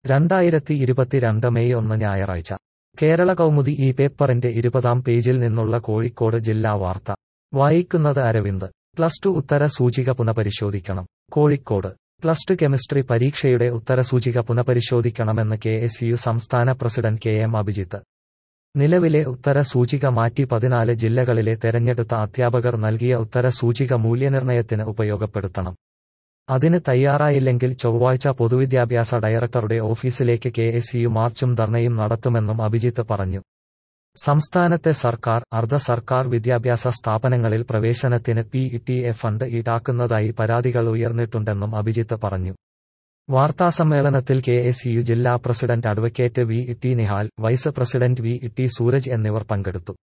രണ്ടായിരത്തി ഇരുപത്തിരണ്ട് മെയ് ഒന്ന് ഞായറാഴ്ച കേരള കൗമുദി ഈ പേപ്പറിന്റെ ഇരുപതാം പേജിൽ നിന്നുള്ള കോഴിക്കോട് ജില്ലാ വാർത്ത വായിക്കുന്നത് അരവിന്ദ് പ്ലസ് ടു ഉത്തര സൂചിക പുനഃപരിശോധിക്കണം കോഴിക്കോട് പ്ലസ് ടു കെമിസ്ട്രി പരീക്ഷയുടെ ഉത്തരസൂചിക പുനഃപരിശോധിക്കണമെന്ന് കെ എസ് യു സംസ്ഥാന പ്രസിഡന്റ് കെ എം അഭിജിത്ത് നിലവിലെ ഉത്തര സൂചിക മാറ്റി പതിനാല് ജില്ലകളിലെ തെരഞ്ഞെടുത്ത അധ്യാപകർ നൽകിയ ഉത്തര സൂചിക മൂല്യനിർണ്ണയത്തിന് ഉപയോഗപ്പെടുത്തണം അതിന് തയ്യാറായില്ലെങ്കിൽ ചൊവ്വാഴ്ച പൊതുവിദ്യാഭ്യാസ ഡയറക്ടറുടെ ഓഫീസിലേക്ക് കെ എസ് യു മാർച്ചും ധർണയും നടത്തുമെന്നും അഭിജിത്ത് പറഞ്ഞു സംസ്ഥാനത്തെ സർക്കാർ അർദ്ധ സർക്കാർ വിദ്യാഭ്യാസ സ്ഥാപനങ്ങളിൽ പ്രവേശനത്തിന് പി ടി എ ഫണ്ട് ഈടാക്കുന്നതായി പരാതികൾ ഉയർന്നിട്ടുണ്ടെന്നും അഭിജിത്ത് പറഞ്ഞു വാർത്താസമ്മേളനത്തിൽ കെ എസ് യു ജില്ലാ president advocate V T Nihal vice president V T Sooraj എന്നിവർ പങ്കെടുത്തു